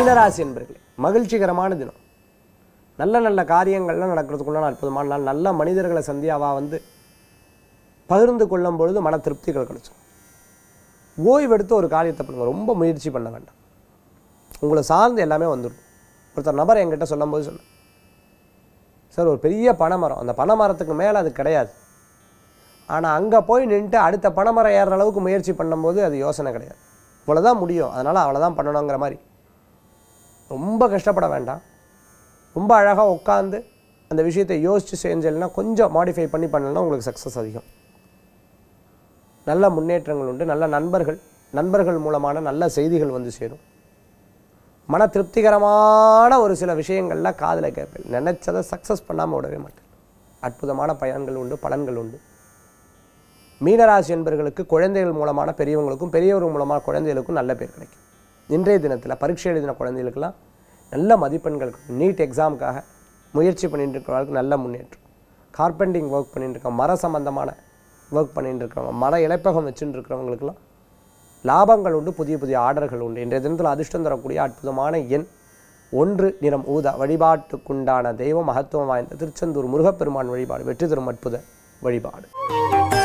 மீனராசி என்பர்களே மகிழ்ச்சிகரமான தினம் நல்ல நல்ல காரியங்கள்லாம் நடக்கிறதுக்குள்ளான அற்புதமான நாள் நல்ல மனிதர்களை சந்தியாவா வந்து பகிர்ந்து கொள்ளும் பொழுது மன திருப்திகள் கிடைச்சிடும் ஓய்வெடுத்து ஒரு காரியத்தை பண்ணுங்க ரொம்ப முயற்சி பண்ண வேண்டாம் உங்களை சார்ந்து எல்லாமே வந்துடும் ஒருத்தர் நபர் என்கிட்ட சொல்லும்போது சொன்ன சார் ஒரு பெரிய பனைமரம் அந்த பனைமரத்துக்கு மேலே அது கிடையாது ஆனால் அங்கே போய் நின்றுட்டு அடுத்த பனைமரம் ஏறுற அளவுக்கு முயற்சி பண்ணும்போது அது யோசனை கிடையாது இவ்வளோதான் முடியும் அதனால் அவ்வளோதான் பண்ணணுங்கிற மாதிரி ரொம்ப கஷ்டப்பட வேண்டாம் ரொம்ப அழகாக உட்காந்து அந்த விஷயத்தை யோசித்து செஞ்சேன்னா கொஞ்சம் மாடிஃபை பண்ணி பண்ணலன்னா உங்களுக்கு சக்ஸஸ் அதிகம் நல்ல முன்னேற்றங்கள் உண்டு நல்ல நண்பர்கள் நண்பர்கள் மூலமான நல்ல செய்திகள் வந்து சேரும் மன திருப்திகரமான ஒரு சில விஷயங்கள்லாம் காதில் கேட்பேன் நினைச்சதை சக்ஸஸ் பண்ணாமல் விடவே மாட்டேன் அற்புதமான பயன்கள் உண்டு பலன்கள் உண்டு மீனராசி என்பர்களுக்கு குழந்தைகள் மூலமான பெரியவங்களுக்கும் பெரியவர்கள் மூலமான குழந்தைகளுக்கும் நல்ல பேர் கிடைக்கும் இன்றைய தினத்தில் பரீட்சை எழுதின குழந்தைகளுக்கெல்லாம் நல்ல மதிப்பெண்கள் கிடைக்கும். நீட் எக்ஸாமுக்காக முயற்சி பண்ணிட்டு இருக்கிறவங்களுக்கு நல்ல முன்னேற்றம் கார்பெண்டிங் ஒர்க் பண்ணிட்டு இருக்கவங்க மர சம்பந்தமான ஒர்க் பண்ணிட்டு இருக்கிறவங்க மர இலைப்பகம் வச்சுட்டு இருக்கிறவங்களுக்கெல்லாம் லாபங்கள் உண்டு புதிய புதிய ஆர்டர்கள் உண்டு இன்றைய தினத்தில் அதிர்ஷ்டம் தரக்கூடிய அற்புதமான எண் ஒன்று நிறம் ஊதா வழிபாட்டுக்குண்டான தெய்வம் மகத்துவம் வாய்ந்த திருச்செந்தூர் முருகப்பெருமான் வழிபாடு வெற்றி தரும் அற்புத வழிபாடு